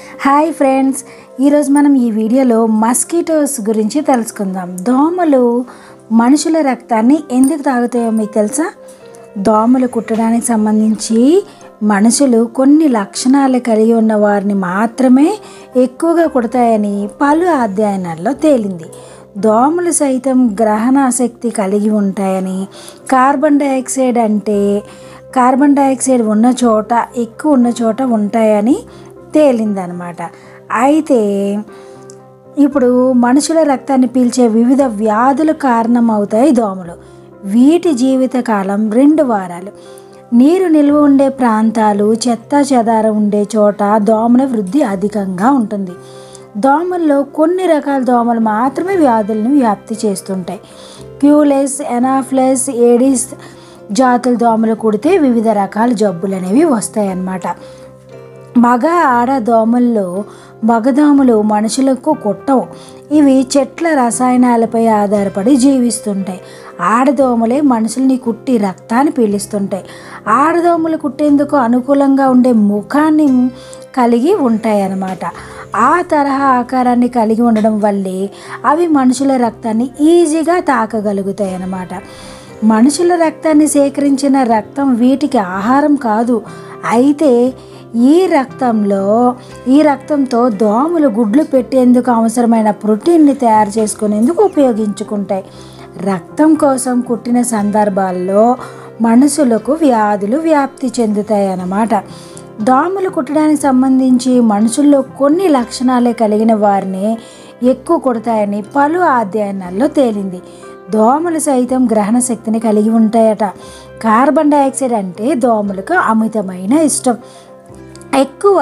hi friends ఈరోజు మనం ఈ వీడియోలో మస్కిటోస్ గురించి తెలుసుకుందాం దోమలు మనుషుల రక్తాన్ని ఎందుకు తాగుతాయో మీకు తెలుసా దోమలు కుట్టడానికి సంబంధించి మనుషులు కొన్ని లక్షణాలు కలిగి ఉన్న వారిని మాత్రమే ఎక్కువగా కుడతాయని పలు అధ్యయనాల్లో తేలింది దోమలు సైతం గ్రహణ శక్తి కలిగి ఉంటాయని కార్బన్ డైఆక్సైడ్ అంటే కార్బన్ డైఆక్సైడ్ ఉన్న చోట ఎక్కువ ఉన్న చోట ఉంటాయని తేలిందనమాట అయితే ఇప్పుడు మనుషుల రక్తాన్ని పీల్చే వివిధ వ్యాధులు కారణమవుతాయి దోమలు వీటి జీవితకాలం రెండు వారాలు నీరు నిల్వ ఉండే ప్రాంతాలు చెత్త చెదారం ఉండే చోట దోమల వృద్ధి అధికంగా ఉంటుంది దోమల్లో కొన్ని రకాల దోమలు మాత్రమే వ్యాధులను వ్యాప్తి చేస్తుంటాయి క్యూలెస్ ఎనాఫ్లెస్ ఏడిస్ జాతుల దోమలు కుడితే వివిధ రకాల జబ్బులు అనేవి వస్తాయి అన్నమాట మగ ఆడ దోమల్లో మగదోమలు మనుషులకు కుట్టవు ఇవి చెట్ల రసాయనాలపై ఆధారపడి జీవిస్తుంటాయి ఆడదోమలే మనుషుల్ని కుట్టి రక్తాన్ని పీలుస్తుంటాయి ఆడదోమలు కుట్టేందుకు అనుకూలంగా ఉండే ముఖాన్ని కలిగి ఉంటాయి అన్నమాట ఆ తరహా ఆకారాన్ని కలిగి ఉండడం వల్లే అవి మనుషుల రక్తాన్ని ఈజీగా తాకగలుగుతాయి అన్నమాట మనుషుల రక్తాన్ని సేకరించిన రక్తం వీటికి ఆహారం కాదు అయితే ఈ రక్తంలో ఈ రక్తంతో దోమలు గుడ్లు పెట్టేందుకు అవసరమైన ప్రోటీన్ని తయారు చేసుకునేందుకు ఉపయోగించుకుంటాయి రక్తం కోసం కుట్టిన సందర్భాల్లో మనుషులకు వ్యాధులు వ్యాప్తి చెందుతాయి అన్నమాట దోమలు కుట్టడానికి సంబంధించి మనుషుల్లో కొన్ని లక్షణాలే కలిగిన వారిని ఎక్కువ కుడతాయని పలు అధ్యయనాల్లో తేలింది దోమలు సైతం గ్రహణ శక్తిని కలిగి ఉంటాయట కార్బన్ డైఆక్సైడ్ అంటే దోమలకు అమితమైన ఇష్టం ఎక్కువ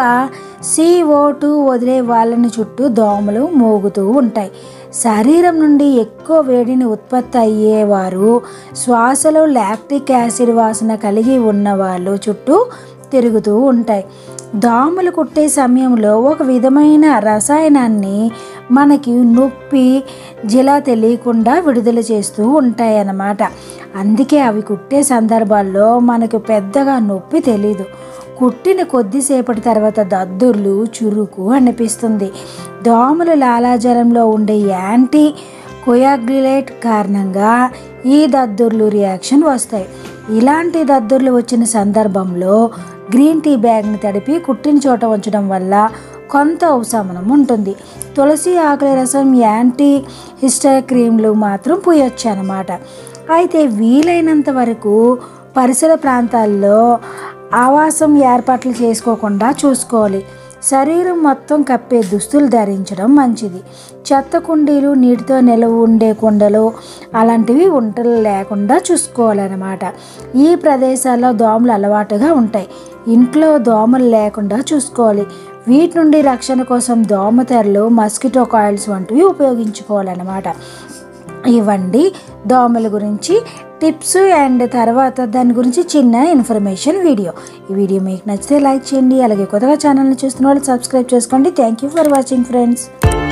సిఓ టూ వదిలే వాళ్ళని చుట్టూ దోమలు మోగుతూ ఉంటాయి శరీరం నుండి ఎక్కువ వేడిని ఉత్పత్తి అయ్యేవారు శ్వాసలో లాక్టిక్ యాసిడ్ వాసన కలిగి ఉన్న వాళ్ళు చుట్టూ తిరుగుతూ ఉంటాయి దోమలు కుట్టే సమయంలో ఒక విధమైన రసాయనాన్ని మనకి నొప్పి జిలా తెలియకుండా విడుదల చేస్తూ ఉంటాయి అన్నమాట అందుకే అవి కుట్టే సందర్భాల్లో మనకు పెద్దగా నొప్పి తెలీదు కుట్టిన కొద్దిసేపటి తర్వాత దద్దుర్లు చురుకు అనిపిస్తుంది దోమల లాలాజలంలో ఉండే యాంటీ కొయాగ్యులేట్ కారణంగా ఈ దద్దుర్లు రియాక్షన్ వస్తాయి ఇలాంటి దద్దుర్లు వచ్చిన సందర్భంలో గ్రీన్ టీ బ్యాగ్ని తడిపి కుట్టిన చోట ఉంచడం వల్ల కొంత ఉపశమనం ఉంటుంది తులసి ఆకుల రసం యాంటీ హిస్టర్ క్రీమ్లు మాత్రం పూయొచ్చు అనమాట అయితే వీలైనంత వరకు పరిసర ప్రాంతాల్లో ఆవాసం ఏర్పాట్లు చేసుకోకుండా చూసుకోవాలి శరీరం మొత్తం కప్పే దుస్తులు ధరించడం మంచిది చెత్త కుండీలు నీటితో నిలవ ఉండే కుండలు అలాంటివి ఉంటలు లేకుండా చూసుకోవాలన్నమాట ఈ ప్రదేశాల్లో దోమలు అలవాటుగా ఉంటాయి ఇంట్లో దోమలు లేకుండా చూసుకోవాలి వీటి నుండి రక్షణ కోసం దోమతెరలు మస్కిటో కాయిల్స్ వంటివి ఉపయోగించుకోవాలన్నమాట ఇవ్వండి దోమల గురించి టిప్స్ అండ్ తర్వాత దాని గురించి చిన్న ఇన్ఫర్మేషన్ వీడియో ఈ వీడియో మీకు నచ్చితే లైక్ చేయండి అలాగే కొత్తగా ఛానల్ని చూస్తున్న వాళ్ళు సబ్స్క్రైబ్ చేసుకోండి thank you for watching friends